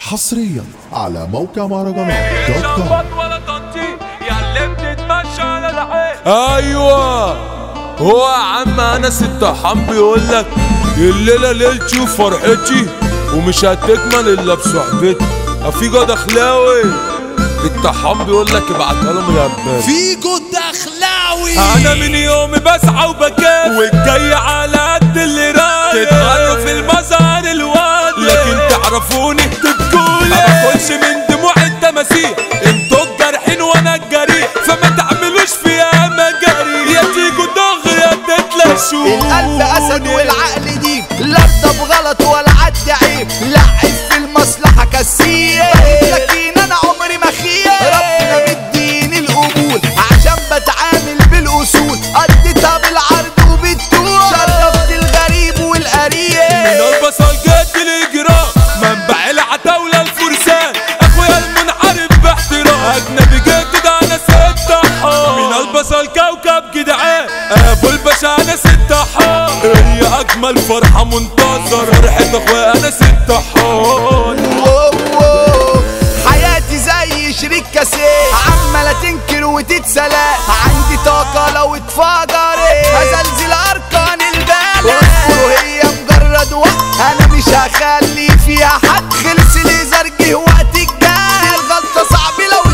حصريا على موقع مهرجانات دوت كوم ولا تنطيط يا اللي بتتمشى على العين ايوه هو يا عم انس الطحان بيقول لك الليله ليلتي وفرحتي ومش هتكمل الا بصحبتي افيجو دخلاوي الطحان بيقول لك ابعتها لهم الهبال فيجو الدخلاوي انا من يومي بسعى وبكافح والجاي على قد اللي رايح تتغيروا في المظهر الواد لكن تعرفوني تبكولي ما باكلش من دموع التماسيح انتوا الجارحين وانا الجريح فما تعملوش فيها مجاري يا تيجوا دغري يا تتلاشوا القلب اسد والعقل ديب لا ده بغلط ولا عد عيب لعب في المصلحه كسير لكن انا عمري ما خير ربنا مديني القبول عشان بتعامل بالاصول قضيتها بالعرض وبالطول شرفت الغريب والقريب من البصل جد الاجرام منبع العتاولة الفرسان اخويا المنحرف باحترام اجنبي جد ده انا ست حار من البصل كوكب جدعان ابو الباشا انا ست حار هي اجمل فرحة منتظر فرحة اخويا انا ست حار واو واو. حياتي زي شريك كاسيه عمالة تنكر وتتسلى عندي طاقة لو اتفجرت هزلزل أركان البلد وهي مجرد وقت أنا مش هخلي فيها حد خلص لي زرجي وقت الجاي الغلطة صعب لو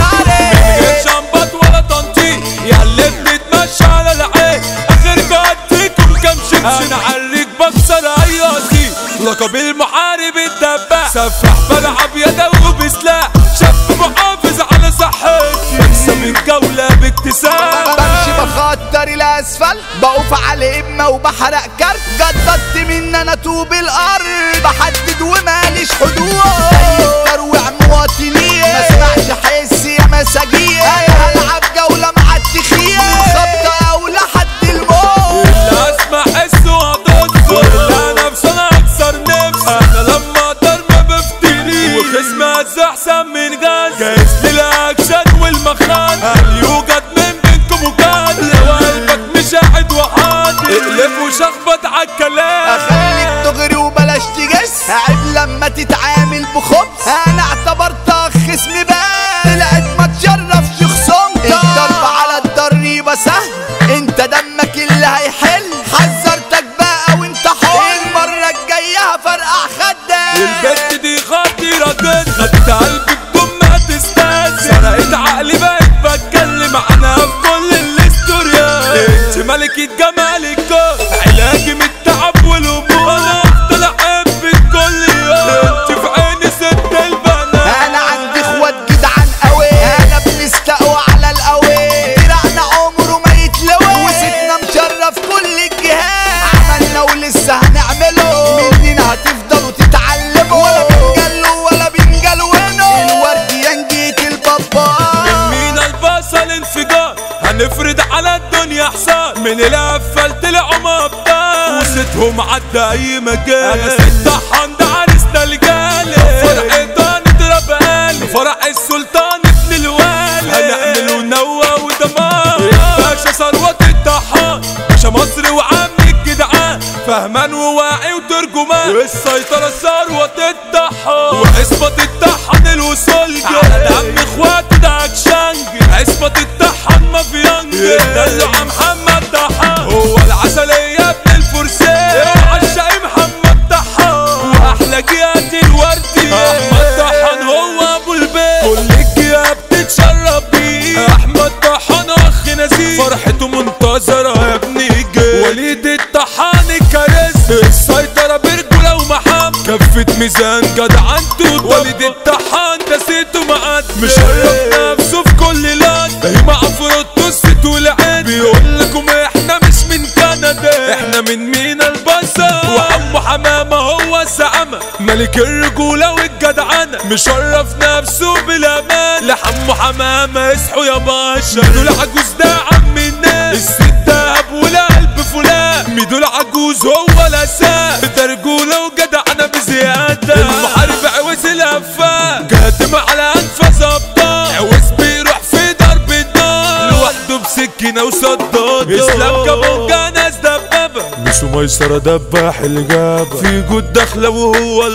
اتكررت غير شنبط ولا تنطيط يا اللي بتتمشى على العين اخركوا هديكم كام شبشب انا عليك بكسر اي قصير لقب المحارب الدباح سفاح بلعب يدوي بسلاح شاب محافظ على صحتي بكسب الجولة باكتساب بمشي بخطر الاسفل بقف على امه وبحرق كرت جددت من انا طوب الارض بحدد وماليش حدود زي ترويع مواطنين ما اسمعش حس يا مساجين انا هلعب جوله مع التخيل خبطه او لحد الموت اللي اسمع حسه هتكسر اللي نفسه انا اكسر نفسي انا لما اقدر ما بفتري وخصمي هز احسن من غاز جايز للاكشن والمخان هل يوجد من بينكم وكان لو قلبك مش قاعد وحاضر اقلب وشخبط عالكلام اخليك تغري وبلاش تجس عيب لما تتعامل بخبز انا اعتبرتك خصم بقى طلعت ما تشرفش خصومتك الضرب على الضريبه سهل انت دمك اللي هيحل حذرتك بقى وانت حر المره الجايه هفرقع خدك البنت دي خطيرة جدا خدت قلبي بدون ما تستاذن سرقت عقلي بقيت بتكلم عنها في كل الاستوريات انت ملكة جمال الكون علاجي من التعب والهموم انا افضل احبك كل يوم انت في عيني ست البنات انا عندي اخوات جدعان قوي انا بنستقوى على القوي دراعنا عمره ما يتلوي وستنا مشرف كل الجهات عملنا ولسه هنعمله مننا هتفضلوا تتعلموا ولا بنجلوا ولا بنجلونوا الورد ينجيت البابا مين البصل انفجار هنفرد على الدنيا حصان من القفل طلعوا مبطال وستهم عدى اي مجال انا ست طحان ده عريسنا الجالي فرحتان اضرب قالي فرح السلطان ابن الوالي هنعمل ونوى ودمار باشا ثروة الطحان باشا مصر وعم الجدعان فهمان وواعي وترجمان والسيطرة ثروة الطحان وعصبة الطحان الوصول على دم اخواتي ده اكشنج عصبة الطحان مافيانج دلع محمد طحان هو العسلية ابن الفرسان عشاق محمد طحان واحلى جيات الوردي احمد طحان هو ابو البيت كل الجياب تتشرب بيه احمد طحان اخ نزيه فرحته منتظرة يا ابني جه وليد الطحان الكاريزما السيطرة برجولة ومحب كفة ميزان جدعنته وليد الطحان ده سيته معد مشرف نفسه في كل لاد هي مع فروتو الست والعين بيقول لكم احنا مش من كندا احنا من مينا البصر وعمو حمامة هو الزعامة ملك الرجولة والجدعنة مشرف نفسه بالامان لحمو حمامة اصحوا يا باشا ميدو العجوز ده عم الناس الست دهب والقلب فلان ميدو العجوز هو الاساس ده رجولة وجدعنة بزيادة المحارب عوز الافاق قادم على انفاس ابطال عوز بيروح في ضرب النار لوحده بسكينة وصداد اسلام كابونجا ناس دبابة مش ميسرة دباح الجابة في جود داخلة وهو البابا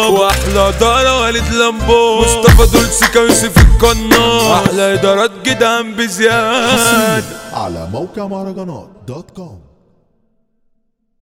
بابا واحلى دارة والد لمبو مصطفى دول سيكا يوسف القناص احلى ادارات جدعان بزيادة على موقع مهرجانات دوت كوم